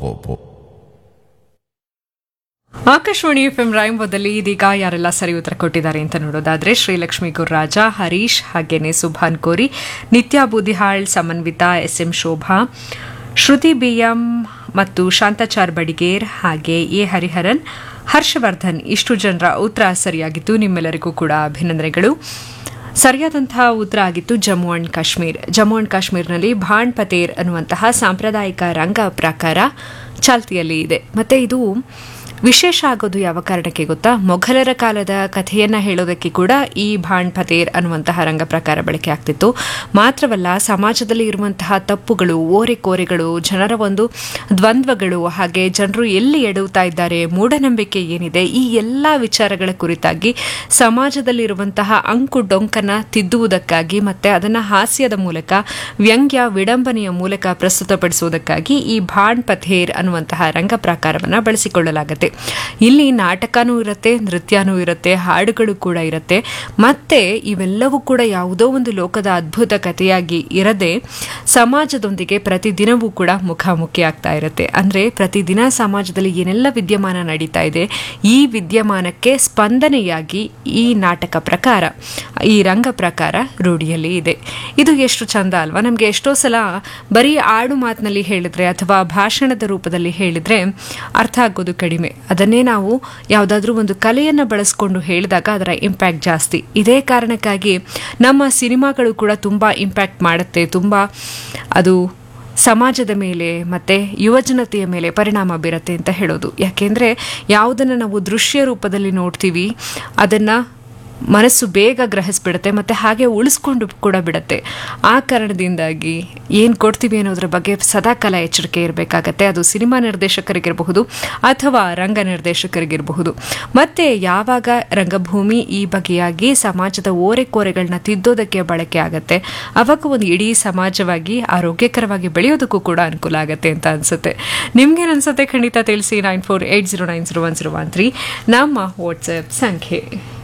Akashvani F M ರಾಯಂಬದಲ್ಲಿ ಇದೀಗ ಯಾರೆಲ್ಲ ಸರಿ ಉತ್ತರ ಕೊಟ್ಟಿದ್ದಾರೆ ಅಂತ ನೋಡೋದಾದ್ರೆ ಶ್ರೀಲಕ್ಷ್ಮಿ ಗುರುರಾಜ ಹರೀಶ್ ಹಾಗೇನೆ Subhan Kori Nitya Boodihal Samanvita S M Shobha Shruti BM ಮತ್ತು ಶಾಂತಾಚಾರ್ ಬಡಿಗೇರ್ ಹಾಗೆ ಎ ಹರಿಹರನ್ ಹರ್ಷವರ್ಧನ್ ಇಷ್ಟು ಜನರ ಉತ್ತರ ಸರಿಯಾಗಿತ್ತು ನಿಮ್ಮೆಲ್ಲರಿಗೂ ಕೂಡ ಅಭಿನಂದನೆಗಳು ಸರಿಯಾದಂತಹ ಉತ್ತರ ಆಗಿತ್ತು ಜಮ್ಮು ಅಂಡ್ ಕಾಶ್ಮೀರ್ ಜಮ್ಮು ಅಂಡ್ ಕಾಶ್ಮೀರ್ನಲ್ಲಿ ಭಾಣ್ ಪತೇರ್ ಅನ್ನುವಂತಹ ಸಾಂಪ್ರದಾಯಿಕ ರಂಗ ಪ್ರಕಾರ ಚಾಲ್ತಿಯಲ್ಲಿ ಇದೆ ಮತ್ತೆ ಇದು ವಿಶೇಷ ಆಗೋದು ಯಾವ ಕಾರಣಕ್ಕೆ ಗೊತ್ತಾ ಮೊಘಲರ ಕಾಲದ ಕಥೆಯನ್ನ ಹೇಳೋದಕ್ಕೆ ಕೂಡ ಈ ಭಾಣ್ ಪತೇರ್ ಅನ್ನುವಂತಹ ರಂಗ ಪ್ರಕಾರ ಬಳಕೆ ಆಗ್ತಿತ್ತು ಮಾತ್ರವಲ್ಲ ಸಮಾಜದಲ್ಲಿ ಇರುವಂತಹ ತಪ್ಪುಗಳು ಓರೆಕೋರೆಗಳು ಜನರ ಒಂದು ದ್ವಂದ್ವಗಳು ಹಾಗೆ ಜನರು ಎಲ್ಲಿ ಎಡುತ್ತಾ ಇದ್ದಾರೆ ಮೂಢನಂಬಿಕೆ ಏನಿದೆ ಈ ಎಲ್ಲ ವಿಚಾರಗಳ ಕುರಿತಾಗಿ ಸಮಾಜದಲ್ಲಿರುವಂತಹ ಅಂಕು ಡೊಂಕನ ತಿದ್ದುವುದಕ್ಕಾಗಿ ಮತ್ತೆ ಅದನ್ನ ಹಾಸ್ಯದ ಮೂಲಕ ವ್ಯಂಗ್ಯ ವಿಡಂಬನೆಯ ಮೂಲಕ ಪ್ರಸ್ತುತಪಡಿಸುವುದಕ್ಕಾಗಿ ಈ ಭಾಣ್ ಪಥೇರ್ ಅನ್ನುವಂತಹ ರಂಗ ಪ್ರಕಾರವನ್ನು ಬಳಸಿಕೊಳ್ಳಲಾಗುತ್ತೆ ಇಲ್ಲಿ ನಾಟಕನೂ ಇರುತ್ತೆ ನೃತ್ಯನೂ ಇರುತ್ತೆ ಹಾಡುಗಳು ಕೂಡ ಇರುತ್ತೆ ಮತ್ತೆ ಇವೆಲ್ಲವೂ ಕೂಡ ಯಾವುದೋ ಒಂದು ಲೋಕದ ಅದ್ಭುತ ಕಥೆಯಾಗಿ ಇರದೆ ಸಮಾಜದೊಂದಿಗೆ ಪ್ರತಿದಿನವೂ ಕೂಡ ಮುಖಾಮುಖಿ ಆಗ್ತಾ ಇರುತ್ತೆ ಅಂದ್ರೆ ಪ್ರತಿದಿನ ಸಮಾಜದಲ್ಲಿ ಏನೆಲ್ಲ ವಿದ್ಯಮಾನ ನಡೀತಾ ಇದೆ ಈ ವಿದ್ಯಮಾನಕ್ಕೆ ಸ್ಪಂದನೆಯಾಗಿ ಈ ನಾಟಕ ಪ್ರಕಾರ ಈ ರಂಗ ಪ್ರಕಾರ ರೂಢಿಯಲ್ಲಿ ಇದೆ ಇದು ಎಷ್ಟು ಚಂದ ಅಲ್ವಾ ನಮಗೆ ಎಷ್ಟೋ ಸಲ ಬರೀ ಆಡು ಮಾತಿನಲ್ಲಿ ಹೇಳಿದ್ರೆ ಅಥವಾ ಭಾಷಣದ ರೂಪದಲ್ಲಿ ಹೇಳಿದ್ರೆ ಅರ್ಥ ಆಗೋದು ಕಡಿಮೆ ಅದನ್ನೇ ನಾವು ಯಾವುದಾದ್ರೂ ಒಂದು ಕಲೆಯನ್ನು ಬಳಸ್ಕೊಂಡು ಹೇಳಿದಾಗ ಅದರ ಇಂಪ್ಯಾಕ್ಟ್ ಜಾಸ್ತಿ ಇದೇ ಕಾರಣಕ್ಕಾಗಿ ನಮ್ಮ ಸಿನಿಮಾಗಳು ಕೂಡ ತುಂಬ ಇಂಪ್ಯಾಕ್ಟ್ ಮಾಡುತ್ತೆ ತುಂಬ ಅದು ಸಮಾಜದ ಮೇಲೆ ಮತ್ತು ಯುವಜನತೆಯ ಮೇಲೆ ಪರಿಣಾಮ ಬೀರುತ್ತೆ ಅಂತ ಹೇಳೋದು ಯಾಕೆಂದರೆ ಯಾವುದನ್ನು ನಾವು ದೃಶ್ಯ ರೂಪದಲ್ಲಿ ನೋಡ್ತೀವಿ ಅದನ್ನು ಮನಸ್ಸು ಬೇಗ ಗ್ರಹಿಸ್ಬಿಡುತ್ತೆ ಮತ್ತು ಹಾಗೆ ಉಳಿಸ್ಕೊಂಡು ಕೂಡ ಬಿಡುತ್ತೆ ಆ ಕಾರಣದಿಂದಾಗಿ ಏನು ಕೊಡ್ತೀವಿ ಅನ್ನೋದ್ರ ಬಗ್ಗೆ ಸದಾಕಾಲ ಎಚ್ಚರಿಕೆ ಇರಬೇಕಾಗತ್ತೆ ಅದು ಸಿನಿಮಾ ನಿರ್ದೇಶಕರಿಗಿರಬಹುದು ಅಥವಾ ರಂಗ ನಿರ್ದೇಶಕರಿಗಿರಬಹುದು ಮತ್ತು ಯಾವಾಗ ರಂಗಭೂಮಿ ಈ ಬಗೆಯಾಗಿ ಸಮಾಜದ ಓರೆಕೋರೆಗಳನ್ನ ತಿದ್ದೋದಕ್ಕೆ ಬಳಕೆ ಆಗುತ್ತೆ ಅವಾಗ ಒಂದು ಇಡೀ ಸಮಾಜವಾಗಿ ಆರೋಗ್ಯಕರವಾಗಿ ಬೆಳೆಯೋದಕ್ಕೂ ಕೂಡ ಅನುಕೂಲ ಆಗುತ್ತೆ ಅಂತ ಅನಿಸುತ್ತೆ ನಿಮ್ಗೇನು ಅನ್ಸುತ್ತೆ ಖಂಡಿತ ತಿಳಿಸಿ nine four eight zero nine zero one zero one three ನಮ್ಮ ವಾಟ್ಸಪ್ ಸಂಖ್ಯೆ